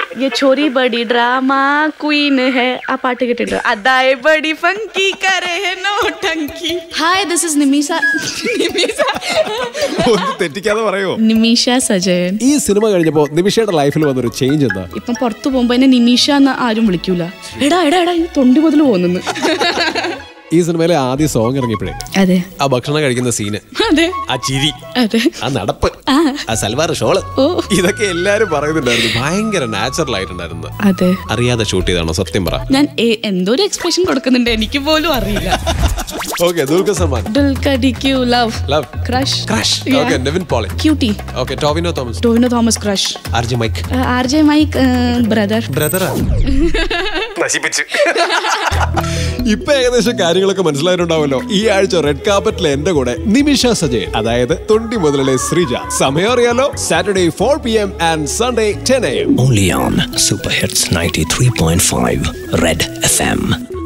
ये छोरी बड़ी ड्रामा क्वीन है ആ പാട്ട് കേട്ടിട്ട് അതായ ബഡി ഫങ്കി കരേ ഹെ നോട്ടങ്കി ഹായ് ദിസ് ഇസ് നിമിഷ നിമിഷ ഒന്ന് തെറ്റിക്കാതെ പറയോ നിമിഷ സജയൻ ഈ സിനിമ കഴിഞ്ഞപ്പോ നിമിഷയുടെ ലൈഫിൽ വന്നൊരു ചേഞ്ച് എന്താ ഇപ്പം പുറത്തു പോകുമ്പോ എന്നെ നിമിഷ എന്ന് ആരും വിളിക്കൂല എടാ എടാ എടാ ഈ തൊണ്ടി മുതൽ പോകുന്നു ഈ സിനിമയിലെ ആദ്യ സോങ് ഇറങ്ങിയപ്പോഴേ അതെ ആ ഭക്ഷണം കഴിക്കുന്ന സീന് അതെ ആ ചിരി അതെ ആ നടപ്പ് ആ. ആ സൽവാർ ഷോള് ഓ. ഇതൊക്കെ എല്ലാരും പറയുന്നുണ്ടായിരുന്നു ഭയങ്കര നാച്ചുറൽ ആയിട്ടുണ്ടായിരുന്നു അതെ അറിയാതെ ഷൂട്ട് ചെയ്താണോ സത്യം പറ ഞാൻ എ- എന്തോ ഒരു എക്സ്പ്രഷൻ കൊടുക്കുന്നുണ്ട് എനിക്ക് പോലും അറിയില്ല okay Dulquer Salmaan Dulquer DQ love love crush crash okay Nivin Pauly cutie okay Tovino Thomas Tovino Thomas crush RJ Mike R J Mike brother ബ്രദറാ നശിപ്പിച്ച് ഇപ്പൊ ഏകദേശം കാര്യങ്ങളൊക്കെ മനസ്സിലായിട്ടുണ്ടാവല്ലോ ഈ ആഴ്ച റെഡ് കാർപ്പറ്റിൽ എന്റെ കൂടെ നിമിഷ സജയൻ അതായത് തൊണ്ടി മുതലിലെ ശ്രീജ സമയം അറിയാലോ Saturday four P M and Sunday ten A M Only on Super Hits 93.5 Red FM.